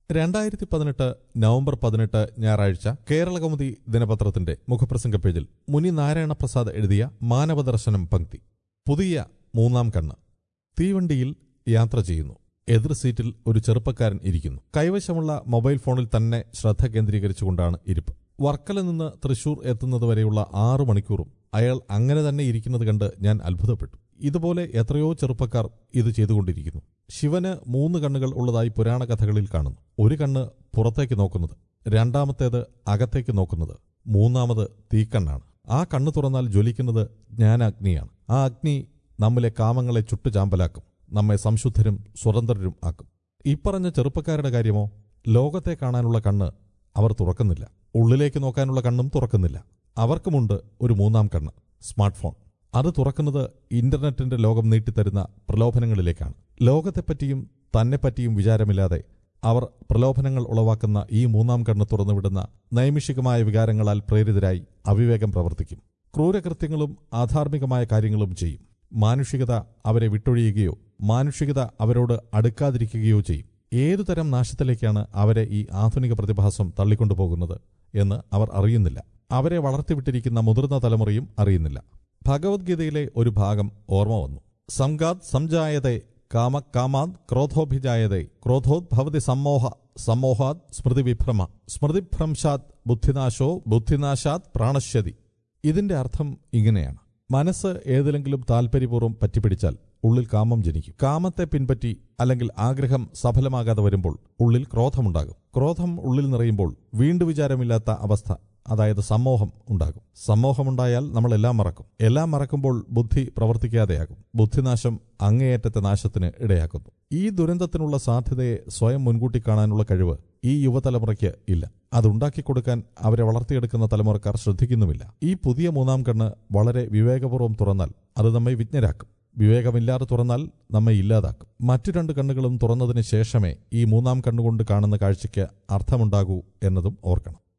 രണ്ടായിരത്തി പതിനെട്ട് നവംബർ പതിനെട്ട് ഞായറാഴ്ച കേരളകൗമുദി ദിനപത്രത്തിന്റെ മുഖപ്രസംഗ പേജിൽ മുനി നാരായണ പ്രസാദ് എഴുതിയ മാനവദർശനം പങ്ക്തി പുതിയ മൂന്നാം കണ്ണ് തീവണ്ടിയിൽ യാത്ര ചെയ്യുന്നു എതിർ സീറ്റിൽ ഒരു ചെറുപ്പക്കാരൻ ഇരിക്കുന്നു കൈവശമുള്ള മൊബൈൽ ഫോണിൽ തന്നെ ശ്രദ്ധ കേന്ദ്രീകരിച്ചുകൊണ്ടാണ് ഇരിപ്പ് വർക്കല നിന്ന് തൃശൂർ എത്തുന്നതുവരെയുള്ള ആറു മണിക്കൂറും അയാൾ അങ്ങനെ തന്നെ ഇരിക്കുന്നത് കണ്ട് ഞാൻ അത്ഭുതപ്പെട്ടു ഇതുപോലെ എത്രയോ ചെറുപ്പക്കാർ ഇത് ചെയ്തുകൊണ്ടിരിക്കുന്നു ശിവന് മൂന്ന് കണ്ണുകൾ ഉള്ളതായി പുരാണ കഥകളിൽ കാണുന്നു ഒരു കണ്ണ് പുറത്തേക്ക് നോക്കുന്നത് രണ്ടാമത്തേത് അകത്തേക്ക് നോക്കുന്നത് മൂന്നാമത് തീക്കണ്ണാണ് ആ കണ്ണ് തുറന്നാൽ ജ്വലിക്കുന്നത് ജ്ഞാനാഗ്നിയാണ് ആ അഗ്നി നമ്മിലെ കാമങ്ങളെ ചുട്ടുചാമ്പലാക്കും നമ്മെ സംശുദ്ധരും സ്വതന്ത്രരും ആക്കും ഇപ്പറഞ്ഞ ചെറുപ്പക്കാരുടെ കാര്യമോ ലോകത്തെ കാണാനുള്ള കണ്ണ് അവർ തുറക്കുന്നില്ല ഉള്ളിലേക്ക് നോക്കാനുള്ള കണ്ണും തുറക്കുന്നില്ല അവർക്കുമുണ്ട് ഒരു മൂന്നാം കണ്ണ് സ്മാർട്ട് ഫോൺ അത് തുറക്കുന്നത് ഇന്റർനെറ്റിന്റെ ലോകം നീട്ടിത്തരുന്ന പ്രലോഭനങ്ങളിലേക്കാണ് ലോകത്തെപ്പറ്റിയും തന്നെപ്പറ്റിയും വിചാരമില്ലാതെ അവർ പ്രലോഭനങ്ങൾ ഉളവാക്കുന്ന ഈ മൂന്നാം കണ്ണ് തുറന്നുവിടുന്ന നൈമിഷികമായ വികാരങ്ങളാൽ പ്രേരിതരായി അവിവേകം പ്രവർത്തിക്കും ക്രൂരകൃത്യങ്ങളും ആധാർമികമായ കാര്യങ്ങളും ചെയ്യും മാനുഷികത അവരെ വിട്ടൊഴിയുകയോ മാനുഷികത അവരോട് അടുക്കാതിരിക്കുകയോ ചെയ്യും ഏതുതരം നാശത്തിലേക്കാണ് അവരെ ഈ ആധുനിക പ്രതിഭാസം തള്ളിക്കൊണ്ടുപോകുന്നത് എന്ന് അവർ അറിയുന്നില്ല അവരെ വളർത്തിവിട്ടിരിക്കുന്ന മുതിർന്ന തലമുറയും അറിയുന്നില്ല ഭഗവത്ഗീതയിലെ ഒരു ഭാഗം ഓർമ്മ വന്നു സംഗാത് സംജായതേ കാമ കാമാത് ക്രോധോഭിജായതേ ക്രോധോത് ഭവതി സമ്മോഹ സമ്മോഹാത് സ്മൃതിവിഭ്രമ സ്മൃതിഭ്രംശാത് ബുദ്ധിനാശോ ബുദ്ധിനാശാത് പ്രാണശ്യതി ഇതിന്റെ അർത്ഥം ഇങ്ങനെയാണ് മനസ്സ് ഏതിലെങ്കിലും താൽപര്യപൂർവ്വം പറ്റിപ്പിടിച്ചാൽ ഉള്ളിൽ കാമം ജനിക്കും കാമത്തെ പിൻപറ്റി അല്ലെങ്കിൽ ആഗ്രഹം സഫലമാകാതെ വരുമ്പോൾ ഉള്ളിൽ ക്രോധമുണ്ടാകും ക്രോധം ഉള്ളിൽ നിറയുമ്പോൾ വീണ്ടു വിചാരമില്ലാത്ത അവസ്ഥ അതായത് സമ്മോഹം ഉണ്ടാകും സമ്മോഹമുണ്ടായാൽ നമ്മൾ എല്ലാം മറക്കും എല്ലാം മറക്കുമ്പോൾ ബുദ്ധി പ്രവർത്തിക്കാതെയാകും ബുദ്ധിനാശം അങ്ങേയറ്റത്തെ നാശത്തിന് ഇടയാക്കുന്നു ഈ ദുരന്തത്തിനുള്ള സാധ്യതയെ സ്വയം മുൻകൂട്ടി കാണാനുള്ള കഴിവ് ഈ യുവതലമുറയ്ക്ക് ഇല്ല അതുണ്ടാക്കി കൊടുക്കാൻ അവരെ വളർത്തിയെടുക്കുന്ന തലമുറക്കാർ ശ്രദ്ധിക്കുന്നുമില്ല ഈ പുതിയ മൂന്നാം കണ്ണ് വളരെ വിവേകപൂർവ്വം തുറന്നാൽ അത് നമ്മെ വിജ്ഞരാക്കും വിവേകമില്ലാതെ തുറന്നാൽ നമ്മെ ഇല്ലാതാക്കും മറ്റു രണ്ട് കണ്ണുകളും തുറന്നതിന് ശേഷമേ ഈ മൂന്നാം കണ്ണുകൊണ്ട് കാണുന്ന കാഴ്ചയ്ക്ക് അർത്ഥമുണ്ടാകൂ എന്നതും ഓർക്കണം